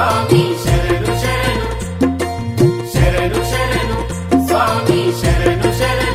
స్వామి శరణు శరణు శరణు శరణు స్వామి శరణు శరణు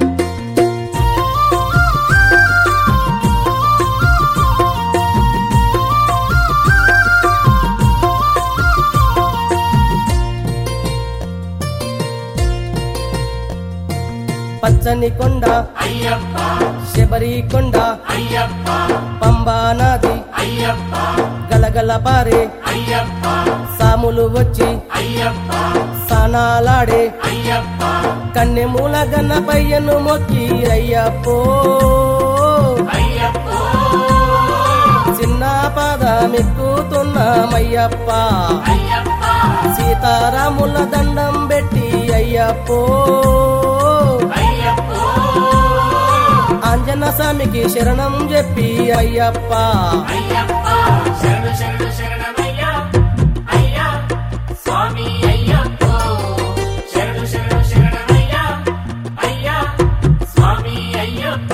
పచ్చని కొండ అయ్యప్ప శబరి కొండ అయ్యప్ప పంబా నది అయ్యప్ప గలగల పారే అయ్యప్ప సాములు వచ్చి అయ్యప్ప సానాలాడే అయ్యప్ప కన్నెమూల గన్నపయ్యను మొక్కి అయ్యప్పో అయ్యప్ప చిన్న పాదమెక్కుతున్నామయ్యప్ప అయ్యప్ప సీతారాముల దండం పెట్టి అయ్యప్పో అయ్యప్ప ఆంజన స్వామికి శరణం చెప్పి అయ్యప్ప అయ్యప్ప శరణు శరణు శరణమయ్యా అయ్యా స్వామి అయ్యప్ప శరణు శరణు శరణమయ్యా అయ్యా స్వామి అయ్యప్ప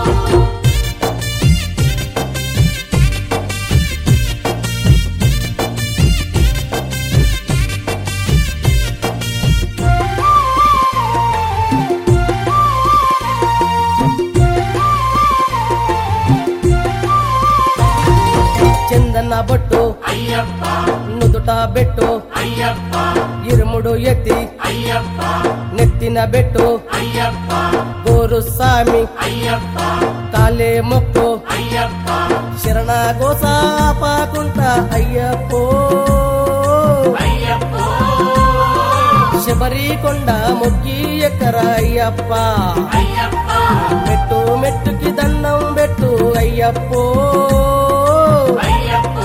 చందన బొట్టు అయ్యప్ప నుదుట బెట్టు అయ్యప్ప ఇరుముడు ఎత్తి అయ్యప్ప నెత్తిన బెట్టు అయ్యప్ప గోరు సామి అయ్యప్ప కాలే మొక్కు అయ్యప్ప శరణ గోసాపాకుంట అయ్యప్పో అయ్యప్ప శబరి కొండ మొక్కి ఎక్కర అయ్యప్ప అయ్యప్ప మెట్టు మెట్టుకి దండం పెట్టు అయ్యప్పో అయ్యప్ప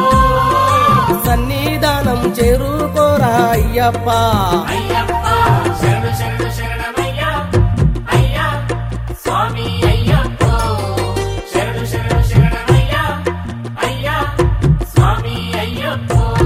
సన్నిధానం చేరుకోరా అయ్యప్ప అయ్యప్ప శరణు శరణు శరణమయ్యా అయ్యా స్వామి అయ్యప్ప శరణు శరణు శరణమయ్యా అయ్యా స్వామి అయ్యప్ప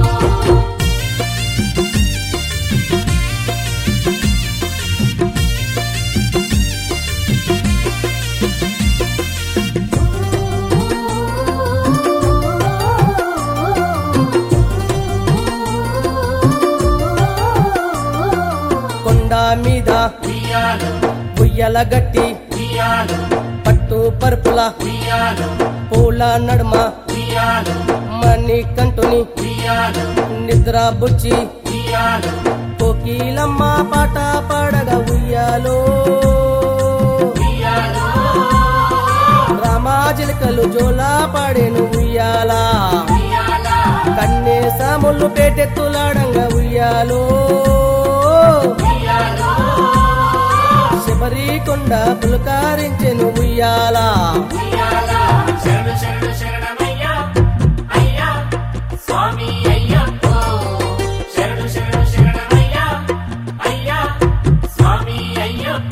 కొండ మీద ఉయ్యాలు ఉయ్యల గట్టి ఉయ్యాలు పట్టు పరుపుల ఉయ్యాలు పూల నడుమ ఉయ్యాలు మణి కంటుని ఉయ్యాలు నిద్ర బుచ్చి ఉయ్యాలు కోకిలమ్మ పాట పాడగా ఉయ్యాలో ఉయ్యాలు రామాజిలకలు జోలా పాడేను ఉయ్యాలా ఉయ్యాల కన్నే సాములు పేటెత్తులాడంగా ఉయ్యాలో ఉయ్యాలు శబరి కొండ పులకారించెను ఉయ్యాలా ఉయ్యాల శరణు శరణు శరణమయ్యా అయ్యా స్వామి అయ్యప్ప శరణు శరణు శరణమయ్యా అయ్యా స్వామి అయ్యప్ప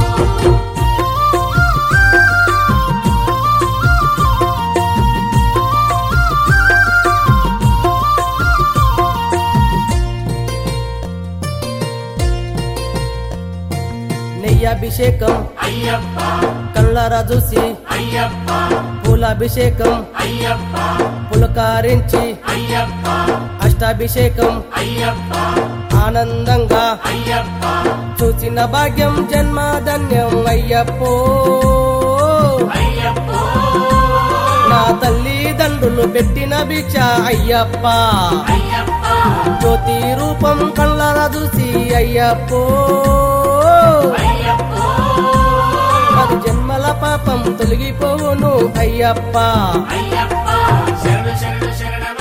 నెయ్యాభిషేకం అయ్యప్ప కళ్ళరా చూసి అయ్యప్ప పూలాభిషేకం అయ్యప్ప పులకారించి అయ్యప్ప అష్టాభిషేకం అయ్యప్ప ఆనందంగా అయ్యప్ప చూసిన భాగ్యం జన్మధన్యం అయ్యప్పో అయ్యప్ప నా తల్లిదండ్రులు పెట్టిన భిక్ష అయ్యప్ప అయ్యప్ప జ్యోతి రూపం కళ్ళరా చూసి అయ్యప్పో అయ్యప్ప పది జన్మల పాపం తొలగిపోవును అయ్యప్ప అయ్యప్ప శరణు శరణు శరణం